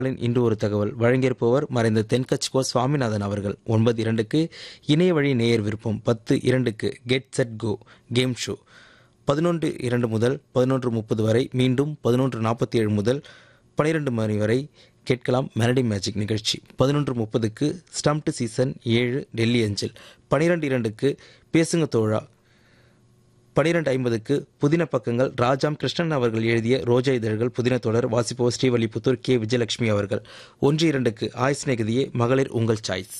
இன்று ஒரு தகவல் வழங்கியிருப்பவர் மறைந்த தென்கட்சி கோ சுவாமிநாதன் அவர்கள் ஒன்பது இரண்டுக்கு இணைய வழி நேயர் விருப்பம் பத்து இரண்டுக்கு get set go game show பதினொன்று இரண்டு முதல் பதினொன்று முப்பது வரை மீண்டும் பதினொன்று நாற்பத்தி ஏழு முதல் பனிரெண்டு மணி வரை கேட்கலாம் மெலடி மேஜிக் நிகழ்ச்சி பதினொன்று முப்பதுக்கு ஸ்டம்ப்டு சீசன் ஏழு டெல்லி அஞ்சல் பனிரெண்டு இரண்டுக்கு பேசுங்க தோழா பனிரெண்டு ஐம்பதுக்கு புதின பக்கங்கள் ராஜாம் கிருஷ்ணன் அவர்கள் எழுதிய ரோஜா இதழ்கள் புதின தொடர் வாசிப்பவர் ஸ்ரீவல்லிபுத்தூர் கே விஜயலட்சுமி அவர்கள் ஒன்று இரண்டுக்கு ஆய் சிநேகிதியே மகளிர் உங்கள் சாய்ஸ்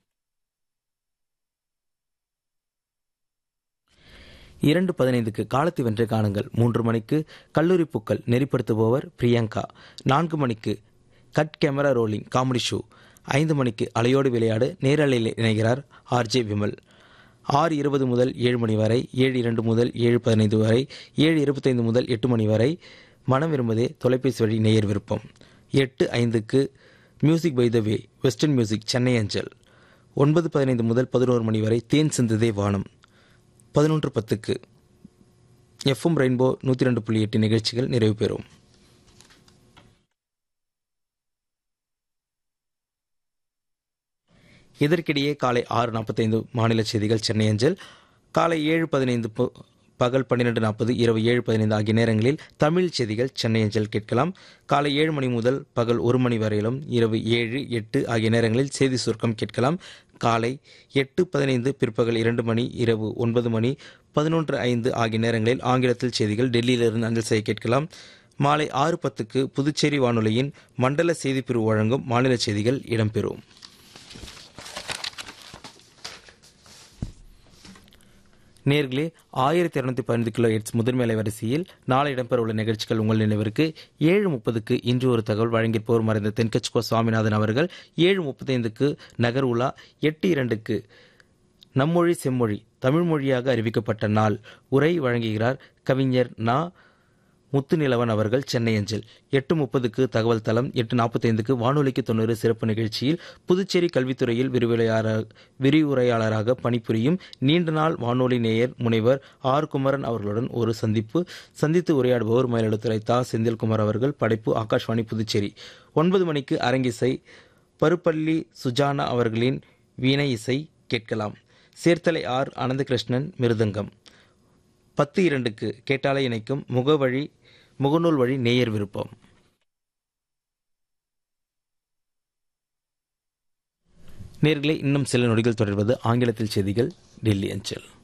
இரண்டு பதினைந்துக்கு காலத்தை வென்று காணுங்கள் மூன்று மணிக்கு கல்லூரி பூக்கள் நெறிப்படுத்துபவர் பிரியங்கா நான்கு மணிக்கு cut camera rolling comedy show ஐந்து மணிக்கு அலையோடு விளையாடு நேரலையில் இணைகிறார் ஆர்ஜே விமல் ஆறு இருபது முதல் ஏழு மணி வரை ஏழு இரண்டு முதல் ஏழு பதினைந்து வரை ஏழு இருபத்தைந்து முதல் எட்டு மணி வரை மனம் விரும்புதே தொலைபேசி வழி நேயர் விருப்பம் எட்டு ஐந்துக்கு music by the way western music Chennai அஞ்சல் ஒன்பது பதினைந்து முதல் பதினோரு மணி வரை தேன் சிந்துதே வானம் பதினொன்று பத்துக்கு எஃப்எம் ரெயின்போ நூற்றி ரெண்டு புள்ளி எட்டு நிகழ்ச்சிகள் நிறைவு பெறும் இதற்கிடையே காலை ஆறு நாற்பத்தைந்து மாநில செய்திகள் சென்னை அஞ்சல் காலை ஏழு பதினைந்து பு- பகல் பன்னிரெண்டு நாற்பது இரவு ஏழு பதினைந்து ஆகிய நேரங்களில் தமிழ் செய்திகள் சென்னை அஞ்சல் கேட்கலாம் காலை ஏழு மணி முதல் பகல் ஒரு மணி வரையிலும் இரவு ஏழு எட்டு ஆகிய நேரங்களில் செய்தி சுருக்கம் கேட்கலாம் காலை எட்டு பதினைந்து பிற்பகல் இரண்டு மணி இரவு ஒன்பது மணி பதினொன்று ஐந்து ஆகிய நேரங்களில் ஆங்கிலத்தில் செய்திகள் டெல்லியிலிருந்து அஞ்சல் செய்ய கேட்கலாம் மாலை ஆறு பத்துக்கு புதுச்சேரி வானொலியின் மண்டல செய்திப்பிரிவு வழங்கும் மாநில செய்திகள் இடம்பெறும் நேர்களே ஆயிரத்தி இரநூத்தி பதினைந்து கிலோ ஹெட்ஸ் முதன்மை அலைவரிசையில் நாளை இடம்பெறவுள்ள நிகழ்ச்சிகள் உங்கள் நினைவிற்கு ஏழு முப்பதுக்கு இன்று ஒரு தகவல் வழங்கியிருப்பவர் மறைந்த தென்கட்சிகோ சுவாமிநாதன் அவர்கள் ஏழு முப்பத்தைந்துக்கு நகர் உலா எட்டு இரண்டுக்கு நம்மொழி செம்மொழி தமிழ் மொழியாக அறிவிக்கப்பட்ட நாள் உரை வழங்குகிறார் கவிஞர் நா முத்துநிலவன் அவர்கள் சென்னை அஞ்சல் எட்டு முப்பதுக்கு தகவல் தளம் எட்டு நாற்பத்தைந்துக்கு வானொலிக்கு தொண்ணூறு சிறப்பு நிகழ்ச்சியில் புதுச்சேரி கல்வித்துறையில் விரிவுரையாளர் விரிவுரையாளராக பணிபுரியும் நீண்ட நாள் வானொலி நேயர் முனைவர் ஆர் குமரன் அவர்களுடன் ஒரு சந்திப்பு சந்தித்து உரையாடுபவர் மயிலாடுதுறை தா செந்தில்குமார் அவர்கள் படைப்பு ஆகாஷ்வாணி புதுச்சேரி ஒன்பது மணிக்கு அரங்கிசை பருப்பள்ளி சுஜானா அவர்களின் வீணை இசை கேட்கலாம் சேர்த்தலை ஆர் அனந்தகிருஷ்ணன் மிருதங்கம் பத்து இரண்டுக்கு கேட்டாலே இணைக்கும் முகவழி முகநூல் வழி நேயர் விருப்பம் நேர்களே இன்னும் சில நொடிகள் தொடர்வது ஆங்கிலத்தில் செய்திகள் டெல்லி அஞ்சல்